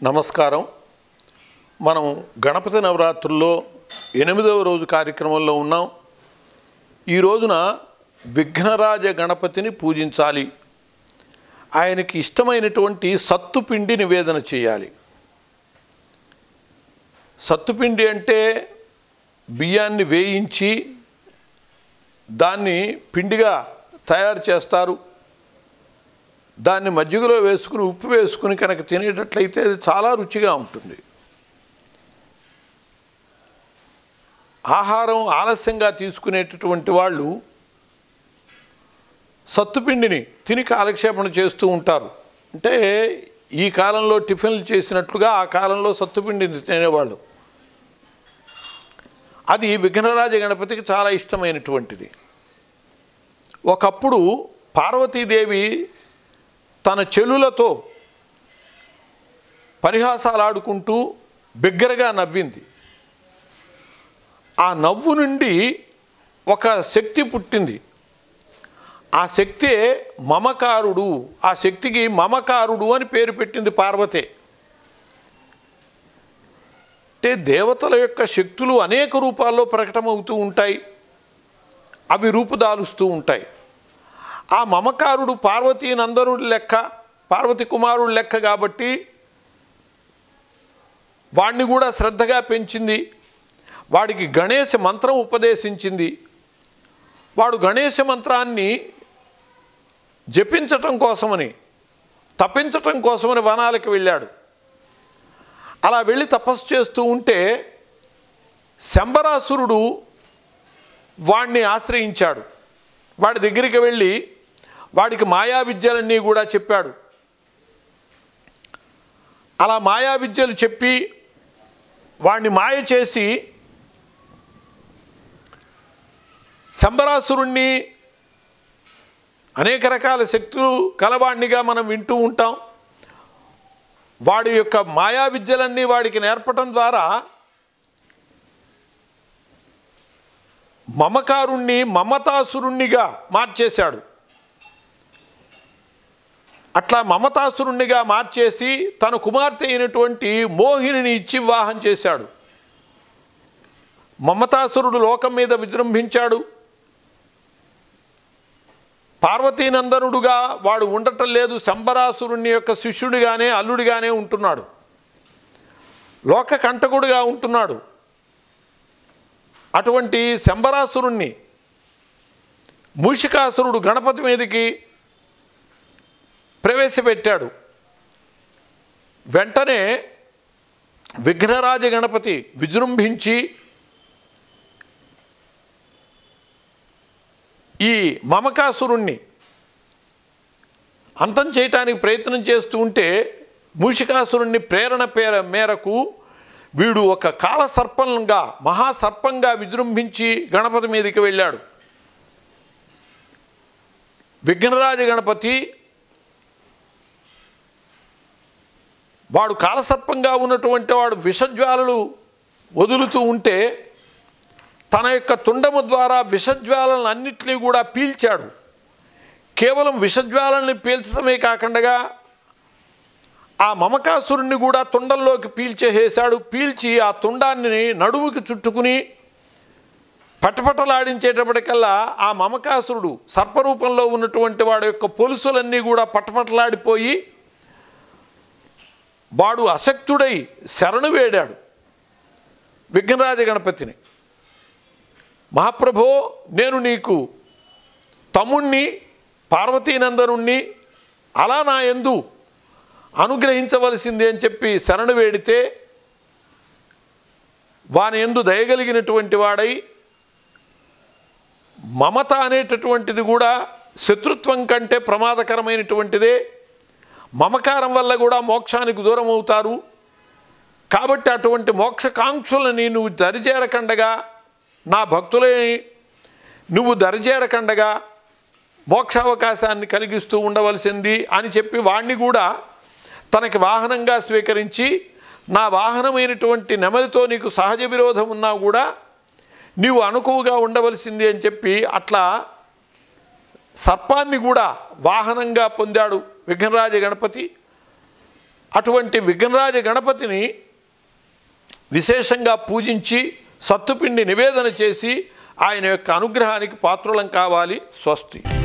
నమస్కారం మనం గణపతి నవరాత్రుల్లో ఎనిమిదవ రోజు కార్యక్రమంలో ఉన్నాం ఈ రోజున విఘ్నరాజ గణపతిని పూజించాలి ఆయనకి ఇష్టమైనటువంటి సత్తుపిండి నివేదన చేయాలి సత్తుపిండి అంటే బియ్యాన్ని వేయించి దాన్ని పిండిగా తయారు చేస్తారు దాన్ని మజ్జిగలో వేసుకుని ఉప్పు వేసుకుని కనుక తినేటట్లయితే అది చాలా రుచిగా ఉంటుంది ఆహారం ఆలస్యంగా తీసుకునేటటువంటి వాళ్ళు సత్తుపిండిని తిని కాలక్షేపణ చేస్తూ ఉంటారు అంటే ఈ కాలంలో టిఫిన్లు చేసినట్లుగా ఆ కాలంలో సత్తుపిండిని తినేవాళ్ళు అది విఘ్నరాజ గణపతికి చాలా ఇష్టమైనటువంటిది ఒకప్పుడు పార్వతీదేవి తన చెలులతో పరిహాసాలు ఆడుకుంటూ బిగ్గరగా నవ్వింది ఆ నవ్వు నుండి ఒక శక్తి పుట్టింది ఆ శక్తే మమకారుడు ఆ శక్తికి మమకారుడు అని పేరు పెట్టింది పార్వతే అంటే దేవతల యొక్క శక్తులు అనేక రూపాల్లో ప్రకటమవుతూ ఉంటాయి అవి రూపుదాలుస్తూ ఉంటాయి ఆ మమకారుడు పార్వతీ నందనుడి లెక్క పార్వతి కుమారుడు లెక్క కాబట్టి వాడిని కూడా శ్రద్ధగా పెంచింది వాడికి గణేశ మంత్రం ఉపదేశించింది వాడు గణేశ మంత్రాన్ని జపించటం కోసమని తప్పించటం కోసమని వనాలకు వెళ్ళాడు అలా వెళ్ళి తపస్సు చేస్తూ ఉంటే శంబరాసురుడు వాణ్ణి ఆశ్రయించాడు వాడి దగ్గరికి వెళ్ళి వాడికి మాయా విద్యలన్నీ కూడా చెప్పాడు అలా మాయా విద్యలు చెప్పి వాడిని మాయ చేసి శంబరాసురుణ్ణి అనేక రకాల శక్తులు కలవాణ్ణిగా మనం వింటూ ఉంటాం వాడి యొక్క మాయా విద్యలన్నీ వాడికి నేర్పటం ద్వారా మమకారుణ్ణి మమతాసురుణ్ణిగా మార్చేశాడు అట్లా మమతాసురుణ్ణిగా మార్చేసి తన కుమార్తె అయినటువంటి మోహిని ఇచ్చి వివాహం చేశాడు మమతాసురుడు లోకం మీద విజృంభించాడు పార్వతీనందనుడుగా వాడు ఉండటం లేదు శంబరాసురుణ్ణి యొక్క శిష్యుడిగానే అల్లుడిగానే ఉంటున్నాడు లోక కంటకుడుగా ఉంటున్నాడు అటువంటి శంబరాసురుణ్ణి మూషికాసురుడు గణపతి మీదకి ప్రవేశపెట్టాడు వెంటనే విఘ్నరాజ గణపతి విజృంభించి ఈ మమకాసురుణ్ణి అంతం చేయటానికి ప్రయత్నం చేస్తూ ఉంటే మూషికాసురుణ్ణి ప్రేరణ పేర మేరకు వీడు ఒక కాలసర్పంగా మహాసర్పంగా విజృంభించి గణపతి మీదకి వెళ్ళాడు విఘ్నరాజ గణపతి వాడు కాలసర్పంగా ఉన్నటువంటి వాడు విషజ్వాలలు వదులుతూ ఉంటే తన యొక్క తుండము ద్వారా విషజ్వాలను అన్నిటినీ కూడా పీల్చాడు కేవలం విషజ్వాలని పీల్చడమే కాకుండా ఆ మమకాసురుణ్ణి కూడా తుండంలోకి పీల్చేసేశాడు పీల్చి ఆ తుండాన్ని నడువుకి చుట్టుకుని పటపటలాడించేటప్పటికల్లా ఆ మమకాసురుడు సర్పరూపంలో ఉన్నటువంటి వాడి యొక్క పొలుసులన్నీ కూడా పటపటలాడిపోయి వాడు అసక్తుడై శరణు వేడాడు విఘ్నరాజ గణపతిని మహాప్రభో నేను నీకు తమ్ముణ్ణి పార్వతీనందనుణ్ణి అలా నా ఎందు అనుగ్రహించవలసింది అని చెప్పి శరణు వేడితే వాని ఎందు దయగలిగినటువంటి వాడై మమత అనేటటువంటిది కూడా శత్రుత్వం కంటే ప్రమాదకరమైనటువంటిదే మమకారం వల్ల కూడా మోక్షానికి దూరం అవుతారు కాబట్టి అటువంటి మోక్షకాంక్షులని నువ్వు దరిచేరకండగా నా భక్తులని నువ్వు దరిచేరకండగా మోక్షావకాశాన్ని కలిగిస్తూ ఉండవలసింది అని చెప్పి వాణ్ణి కూడా తనకి వాహనంగా స్వీకరించి నా వాహనమైనటువంటి నెమలితో నీకు సహజ విరోధం ఉన్నా కూడా నీవు అనుకువగా ఉండవలసింది అని చెప్పి అట్లా సర్పాన్ని కూడా వాహనంగా పొందాడు విఘ్నరాజ గణపతి అటువంటి విఘ్నరాజ గణపతిని విశేషంగా పూజించి సత్తుపిండి నివేదన చేసి ఆయన యొక్క అనుగ్రహానికి పాత్రులం కావాలి స్వస్తి